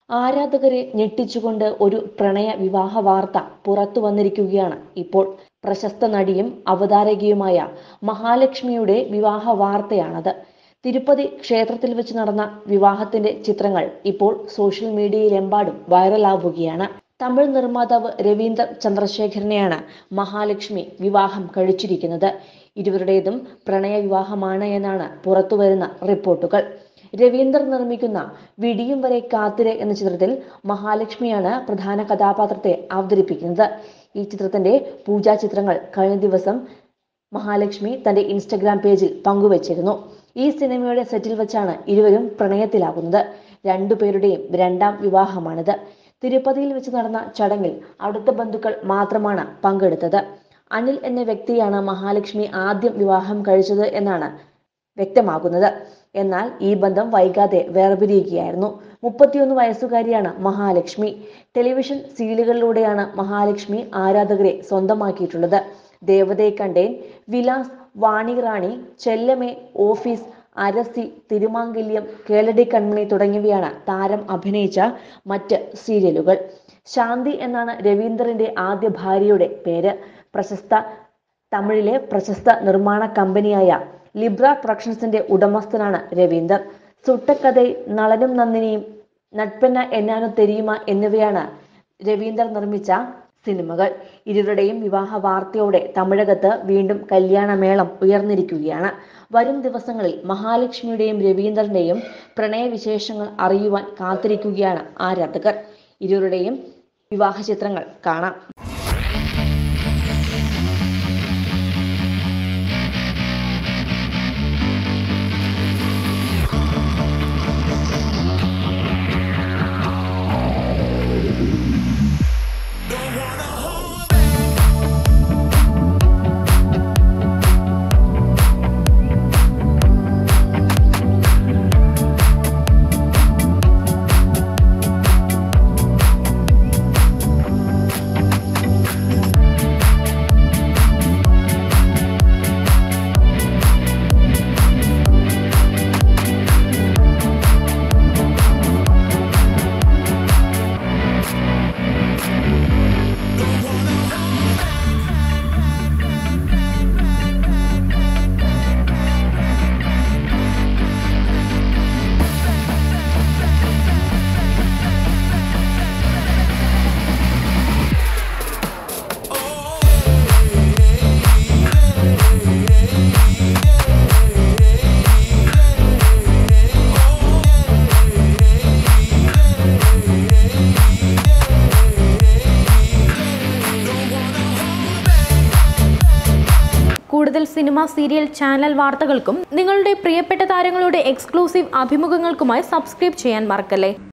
ആരാധകരെ ഞെട്ടിച്ചുകൊണ്ട് ഒരു പ്രണയ വിവാഹ വാർത്ത പുറത്തു വന്നിരിക്കുകയാണ് ഇപ്പോൾ പ്രശസ്ത നടിയും അവതാരകയുമായ മഹാലക്ഷ്മിയുടെ വിവാഹ വാർത്തയാണത് തിരുപ്പതി ക്ഷേത്രത്തിൽ വെച്ച് നടന്ന വിവാഹത്തിന്റെ ചിത്രങ്ങൾ ഇപ്പോൾ സോഷ്യൽ മീഡിയയിലെമ്പാടും വൈറലാവുകയാണ് തമിഴ് നിർമ്മാതാവ് രവീന്ദർ ചന്ദ്രശേഖരനെയാണ് മഹാലക്ഷ്മി വിവാഹം കഴിച്ചിരിക്കുന്നത് ഇരുവരുടേതും പ്രണയ വിവാഹമാണ് എന്നാണ് പുറത്തുവരുന്ന റിപ്പോർട്ടുകൾ രവീന്ദർ നിർമ്മിക്കുന്ന വിടിയും വരെ കാത്തിരെ എന്ന ചിത്രത്തിൽ മഹാലക്ഷ്മിയാണ് പ്രധാന കഥാപാത്രത്തെ അവതരിപ്പിക്കുന്നത് ഈ ചിത്രത്തിന്റെ പൂജാ ചിത്രങ്ങൾ കഴിഞ്ഞ ദിവസം മഹാലക്ഷ്മി തന്റെ ഇൻസ്റ്റഗ്രാം പേജിൽ പങ്കുവച്ചിരുന്നു ഈ സിനിമയുടെ സെറ്റിൽ വെച്ചാണ് ഇരുവരും പ്രണയത്തിലാകുന്നത് രണ്ടുപേരുടെയും രണ്ടാം വിവാഹമാണിത് തിരുപ്പതിയിൽ വെച്ച് നടന്ന ചടങ്ങിൽ അടുത്ത ബന്ധുക്കൾ മാത്രമാണ് പങ്കെടുത്തത് അനിൽ എന്ന വ്യക്തിയാണ് മഹാലക്ഷ്മി ആദ്യം വിവാഹം കഴിച്ചത് എന്നാണ് വ്യക്തമാകുന്നത് എന്നാൽ ഈ ബന്ധം വൈകാതെ വേർപിരിയുകയായിരുന്നു മുപ്പത്തിയൊന്ന് വയസ്സുകാരിയാണ് മഹാലക്ഷ്മി ടെലിവിഷൻ സീരിയലുകളിലൂടെയാണ് മഹാലക്ഷ്മി ആരാധകരെ സ്വന്തമാക്കിയിട്ടുള്ളത് ദേവതയെ കണ്ടേൻ വിലാസ് വാണിറാണി ചെല്ലമേ ഓഫീസ് അരസി തിരുമാംഗല്യം കേളടി കൺമണി തുടങ്ങിയവയാണ് താരം അഭിനയിച്ച മറ്റ് സീരിയലുകൾ ശാന്തി എന്നാണ് രവീന്ദ്രന്റെ ആദ്യ ഭാര്യയുടെ പേര് പ്രശസ്ത തമിഴിലെ പ്രശസ്ത നിർമ്മാണ കമ്പനിയായ ലിബ്ര പ്രൊഡക്ഷൻസിന്റെ ഉടമസ്ഥനാണ് രവീന്ദർ സുട്ടക്കഥൈ നളനും നന്ദിനിയും നട്പെന്ന എന്നാനു തെരിയുമ എന്നിവയാണ് രവീന്ദർ നിർമ്മിച്ച സിനിമകൾ ഇരുവരുടെയും വിവാഹ വാർത്തയോടെ തമിഴകത്ത് വീണ്ടും കല്യാണമേളം ഉയർന്നിരിക്കുകയാണ് വരും ദിവസങ്ങളിൽ മഹാലക്ഷ്മിയുടെയും രവീന്ദ്രന്റെയും പ്രണയവിശേഷങ്ങൾ അറിയുവാൻ കാത്തിരിക്കുകയാണ് ആരാധകർ ഇരുവരുടെയും വിവാഹ ചിത്രങ്ങൾ കാണാം കൂടുതൽ സിനിമ സീരിയൽ ചാനൽ വാർത്തകൾക്കും നിങ്ങളുടെ പ്രിയപ്പെട്ട താരങ്ങളുടെ എക്സ്ക്ലൂസീവ് അഭിമുഖങ്ങൾക്കുമായി സബ്സ്ക്രൈബ് ചെയ്യാൻ മറക്കല്ലേ